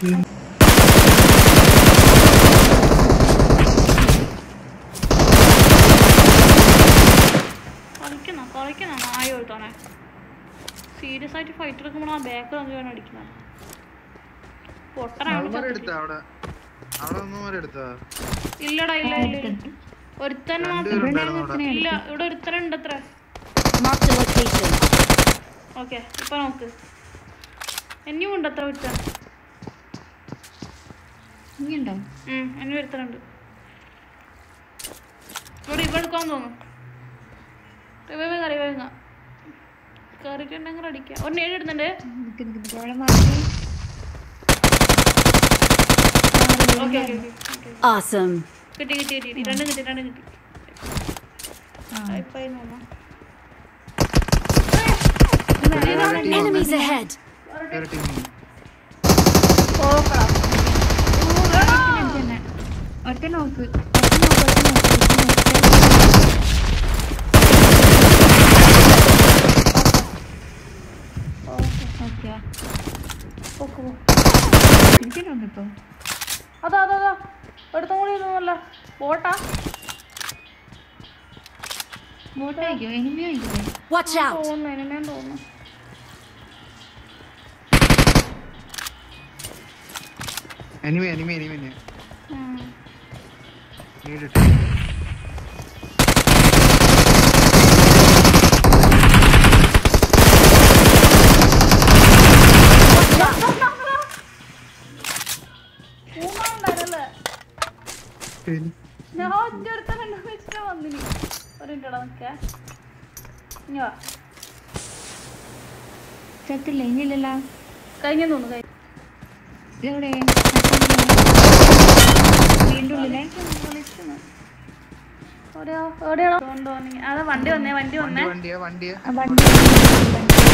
കളിക്കുന്ന കളിക്കുന്ന നായ കൊടുത്തോണെ സീരിയസ് ആയിട്ട് ഫൈറ്റ് എടുക്കുമ്പോൾ ആ ബാക്ക് നമുക്ക് വേണം അടിക്കുന്നത് പൊട്ടനാണ് അവന്മാരെ എടുത്താ അവിടെ അവിടെ ഒന്നും എടുത്താ ഇല്ലടാ ഇല്ല ഇല്ല ഇല്ല. ഒരുത്തൻ മാത്രം രണ്ടുപേരുണ്ടായിരുന്നു അവിടെ ഇല്ല ഇവിടെ ഒരുത്തനുണ്ട് അത്ര Marked a location. ഓക്കെ ഇപ്പൊ നോക്ക് ഇനിയും ഉണ്ട് അത്ര ഒരുത്തൻ ഇനിയുണ്ടോ ഉം, ഇനി ഒരുത്തനുണ്ട് ഇവിടെ ഇവ എടുക്കാൻ തോന്നുന്നു റിവൈവ് കറി വേങ്ങ കറിയിട്ടുണ്ടെങ്കിൽ അടിക്കാം ഒരു നേടി ഇടുന്നുണ്ട് നിക്ക് നിക്ക് നിക്ക്. അവിടെ മാറ്റി ഓക്കെ ഓക്കെ ഓക്കെ Awesome. കിട്ടി കിട്ടി കിട്ടി രണ്ടും കിട്ടി രണ്ടും കിട്ടി ആ ഇപ്പൊ നോക്കാം Enemies ahead. വേറെ ടീം ഓക്കടാ തന്നെ ഒറ്റ നോക്ക് ഒറ്റ നോക്ക് ഒറ്റ നോക്ക് ഓക്കെ ഓക്കെ തിരിച്ചിട്ടുണ്ട് ഇപ്പൊ അതാ അതാ അതാ എടുത്തും കൂടി ഇരുന്നല്ല ബോട്ടാ ബോട്ടായിക്കോ എനിമി ആയിക്കില്ലേ Watch out. തോന്നുന്നു എനിമേന്ന് തോന്നുന്നു എനിമി എനിമി എനിമി തന്നെ ഉം. നേരിട്ട് മൂന്നാളുണ്ടായിരുന്നല്ലേ? പിന്നെ ഞാൻ ഒറ്റ ഒരുത്തനുണ്ട് വെച്ചിട്ട് വന്നിനി ഒരു മിനിറ്റടാ നിൽക്കേ ഇനി വാ ചത്തില്ല ഇനിയില്ലല്ലോ കഴിഞ്ഞു തോന്നുന്നു കഴിഞ്ഞു ഇതെവിടെ വീണ്ടും ഉള്ളിലെ വിളിക്കുന്നു എവിടെയാ എവിടെയാണോ തോന്നി അതാ വണ്ടി വന്നേ വണ്ടി വണ്ടി വന്നേ വണ്ടിയാ വണ്ടിയാ ആ വണ്ടി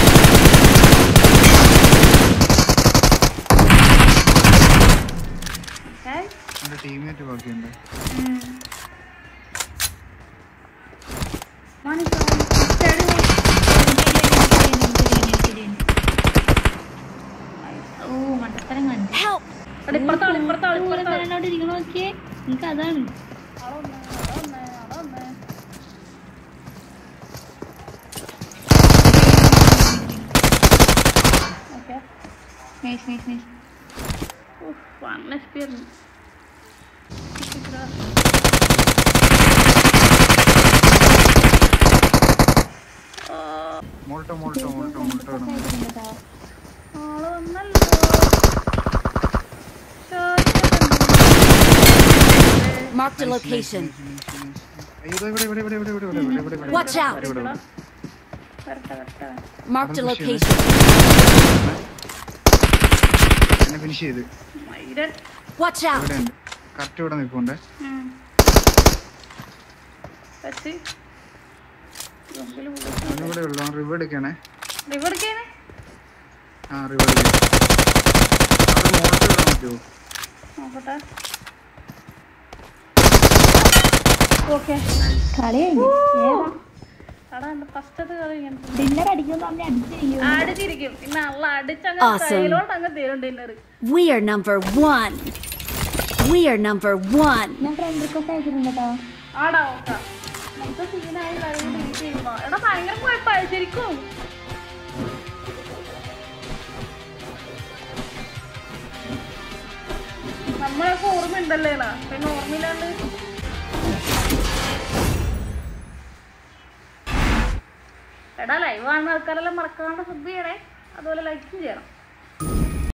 ഏ എന്റെ ടീമേറ്റ് ബാക്കിയുണ്ട് ഓ മണ്ടത്തരം കണ്ടു Help. ഇപ്പുറത്താള് ഇപ്പുറത്താള് ഇപ്പുറത്താള് തലനോട്ട് ഇരിക്കണ നോക്കിയേ എനിക്ക് അതാണ് ആള് വന്നേ, ആള് വന്നേ, ആള് വന്നേ. ഓക്കേ. നൈസ് നൈസ് നൈസ് ഉഫ്, one HP ആയിരുന്നു. മോൾട്ടോ മോൾട്ടോ മോൾട്ടോ മോൾട്ടോ ഇടുന്നു. ആള് വന്നല്ലോ. Marked a location. അയ്യോ, ദാ ഇവിടെ ഇവിടെ ഇവിടെ ഇവിടെ ഇവിടെ ഇവിടെ ഇവിടെ ഇവിടെ ഇവിടെ Watch out. ഇവിടെ ഇവിടെ വരട്ടെ, വരട്ടെ. Marked a Alan location. എന്നെ ഫിനിഷ് ചെയ്ത് മയിരൻ. Watch out. ഇവിടെ ഉണ്ട് കറക്റ്റ് ഇവിടെ നിൽപ്പുണ്ട് ഉം. വെച്ച്. മുമ്പില് വിളിച്ച്. അവനിവിടെ ഉള്ളു റിവ് എടുക്കണേ റിവർ കേനെ? ആ റിവ് അവിടെ മോൾട്ടോ ഇടാൻ പറ്റുമോ നോക്കട്ടെ. ഓക്കേ. കളി കഴിഞ്ഞു എടാ, എന്റെ ഫസ്റ്റത്തെ കളി ഞാൻ ഡിന്നർ അടിക്കുമ്പോ അമ്മ അടിച്ചിരിക്കും അടിച്ചിരിക്കും പിന്നെ അള്ള അടിച്ചങ്ങ് Awesome. കയ്യിലോട്ട് അങ്ങ് തരും dinner We are number one. We are number one. ഞാൻ ഫ്രണ്ട് റിക്വസ്റ്റ് അയച്ചിട്ടുണ്ട് കേട്ടോ ആടാ ഓക്ക നമുക്ക് സീനായി കളി ചെയ്യുമ്പോ എടാ ഭയങ്കര കുഴപ്പമായി ശരിക്കും നമ്മളൊക്കെ ഓർമ്മയുണ്ടല്ലേടാ പിന്നെ ഓർമ്മയില്ലാണ്ട് എടാ ലൈവ് കാണുന്ന ആൾക്കാരെല്ലാം മറക്കാണ്ട് സബ് ചെയ്യണേ അതുപോലെ ലൈക്കും ചെയ്യണം